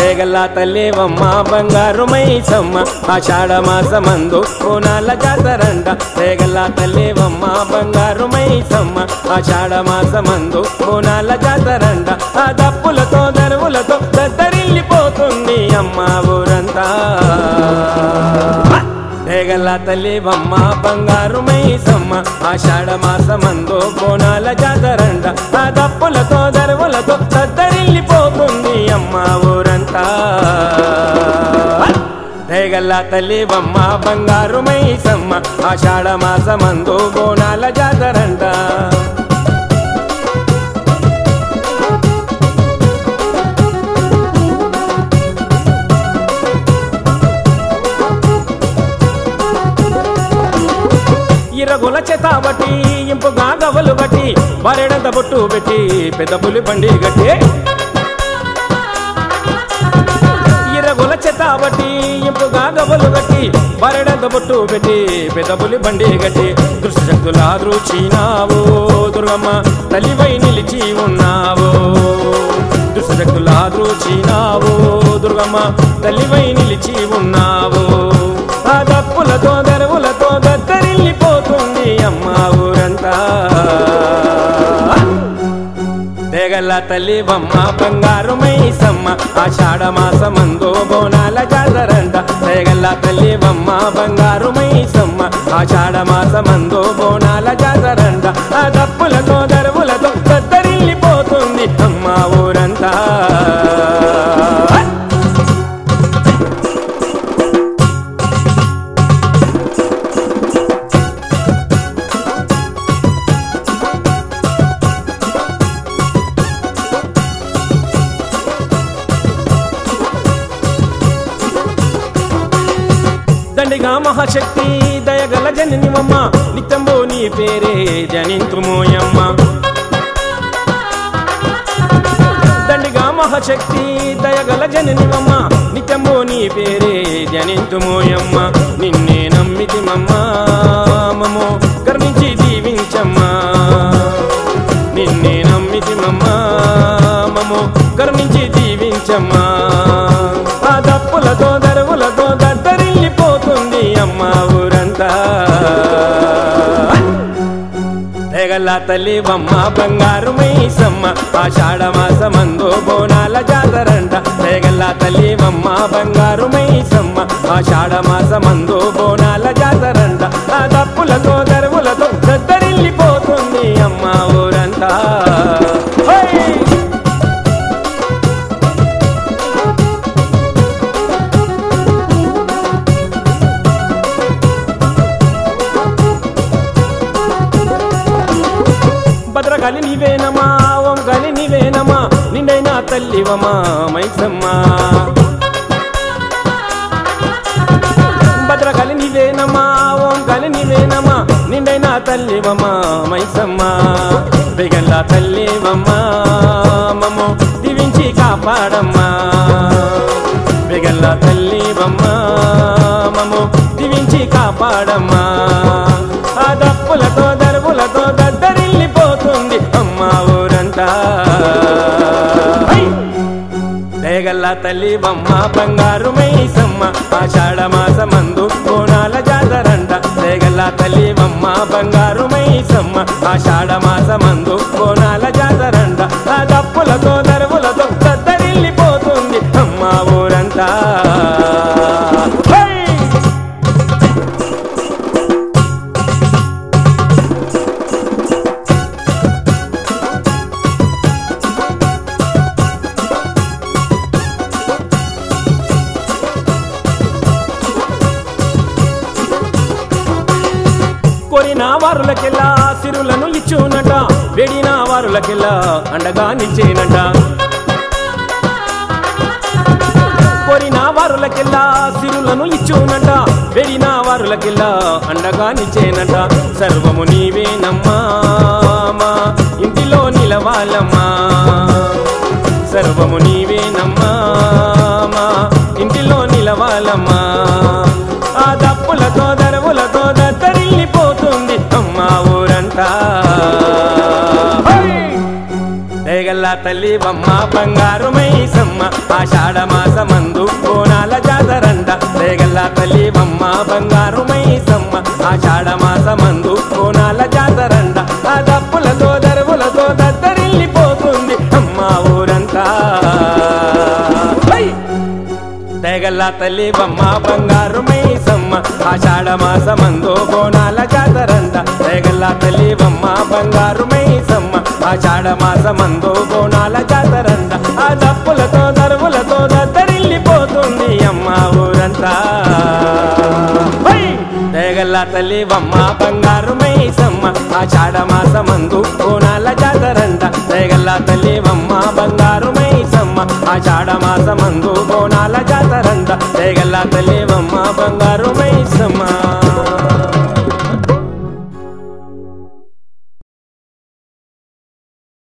రేగల్ల తల్లివమ్మ బంగారు మైసమ్మ ఆషాఢ మాసమందు కోనాల జాతరంట రేగల్ల తల్లివమ్మ బంగారు మైసమ్మ ఆషాఢ మాసమందు కోనాల జాతరంట ఆ దప్పులతో దరువులతో దద్దరిల్లిపోతుంది అమ్మ ఊరంతా రేగల్ల తల్లివమ్మ బంగారు మైసమ్మ ఆషాఢ మాసమందు కోనాల జాతరంట ఆ దప్పులతో దరువులతో దద్దరిల్లిపోతుంది అమ్మ ఊరంతా రేగల్ల తల్లివమ్మ బంగారు మైసమ్మ ఆషాఢ మాసమందు కోనాల జాతరంట ఇరగుల చేతాబట్టి ఇంపుగా గవలు బట్టి వరెడంత బొట్టు పెట్టి పెద్ద పులి బండి గట్టి ఇరగుల చేతాబట్టి ఇంపుగా గవలు గట్టి వరెడంత బొట్టు పెట్టి పెద్ద పులి బండి గట్టి దృష్టశక్తుల దృచినావు దుర్గమ్మ తల్లివై నిలిచి ఉన్నావు దుష్టశక్తుల దృచినావు దుర్గమ్మ తల్లివై నిలిచి ఉన్నావు ఆ దప్పులతో దరువులతో దద్దరిల్లిపోతుంది అమ్మ ఊరంతా తెగల్ల తల్లివమ్మ బంగారు మైసమ్మ ఆషాఢ మాసమందు బోనాల జాతరంట తెగల్ల తల్లివమ్మ బంగారు మైసమ్మ ఆషాఢ మాసమందు బోనాల జాతరంట ఆ దప్పులతో దరువులతో దద్దరిల్లిపోతుంది అమ్మ ఊరంతా దండిగా మహాశక్తి దయగల జననివమ్మ నిత్యంబో నీ పేరే జనింతుమోయమ్మ దండిగా మహాశక్తి దయగల జననివమ్మ నిత్యంబో నీ పేరే జనింతుమోయమ్మ నిన్నే నమ్మితిమమ్మ మమో కరుణించి దీవించమ్మా నిన్నే నమ్మితిమమ్మ మమో కరుణించి దీవించమ్మా ఆ దప్పులతో దరువులతో దద్దరిల్లిపోతుంది అమ్మ ఊరంతా తెగల్ల తల్లివమ్మ బంగారు మైసమ్మ ఆషాఢ మాసమందు బోనాల జాతరంట తెగల్ల తల్లివమ్మ బంగారు మైసమ్మ ఆషాఢ మాసమందు బోనాల జాతరంట ఆ దప్పులతో దరువులతో దద్దరిల్లిపోతుంది అమ్మ ఊరంతా హై! భద్రకాళి నీవేనమా ఓంకాళి నీవేనమా నిండైనా తల్లివమా మైసమ్మా భద్రకాళి నీవేనమా ఓంకాళి నీవేనమా నిండైనా తల్లివమా మైసమ్మా బిగల్ల తల్లివమ్మా మమ్మో దీవించి కాపాడమ్మా బిగల్ల తల్లివమ్మా మమ్మో దీవించి కాపాడమ్మా ఆ దప్పులతో దరువులతో దద్దరిల్లిపోతుంది అమ్మ ఊరంతా హై! దేగల్ల తల్లి బొమ్మ బంగారు మైసమ్మ ఆషాఢ మాసమందు కోనాల జాతరంట దేగల్ల తల్లి బొమ్మ బంగారు మైసమ్మ ఆషాఢ మాసమందు కోనాల జాతరంట ఆ దప్పులతో దరువులతో దద్దరిల్లిపోతుంది అమ్మ ఊరంతా హై! కోరిన వారులకెల్లా సిరులను ఇచ్చునట వెడిన వారులకెల్లా అండగా నిచ్చేనట కోరిన వారులకెల్లా సిరులను ఇచ్చునట వెడిన వారులకెల్లా అండగా నిచ్చేనట సర్వము నీవేనమ్మా మా ఇంటిలో నిలవాలమ్మా సర్వము నీవేనమ్మా మా ఇంటిలో నిలవాలమ్మా ఆ దప్పులతో దరవులతో దద్దరిల్లిపోతుంది అమ్మ ఊరంతా హై! దేగల్ల తల్లి బొమ్మ బంగారు మైసమ్మ ఆషాఢ మాసమందు కోనాల జాతరంట దేగల్ల తల్లి బొమ్మ బంగారు మైసమ్మ ఆషాఢ మాసమందు కోనాల జాతరంట ఆ దప్పులతో దరువులతో దద్దరిల్లిపోతుంది అమ్మ ఊరంతా హై! తెగల్ల తల్లి బొమ్మ బంగారు మైసమ్మ ఆషాఢ మాసమందు బోనాల జాతరంట తెగల్ల తల్లి బొమ్మ బంగారు మైసమ్మ ఆషాఢ మాసమందు బోనాల జాతరంట ఆ దప్పులతో దరువులతో దద్దరిల్లిపోతుంది అమ్మ ఊరంతా హై! తెగల్ల తల్లి బొమ్మ బంగారు మైసమ్మ ఆషాఢ మాసమందు బోనాల జాతరంట తెగల్ల తల్లి బొమ్మ బంగారు మైసమ్మ ఆషాఢ మాసమందు బోనాల జాతరంట తెగల్ల తల్లి బొమ్మ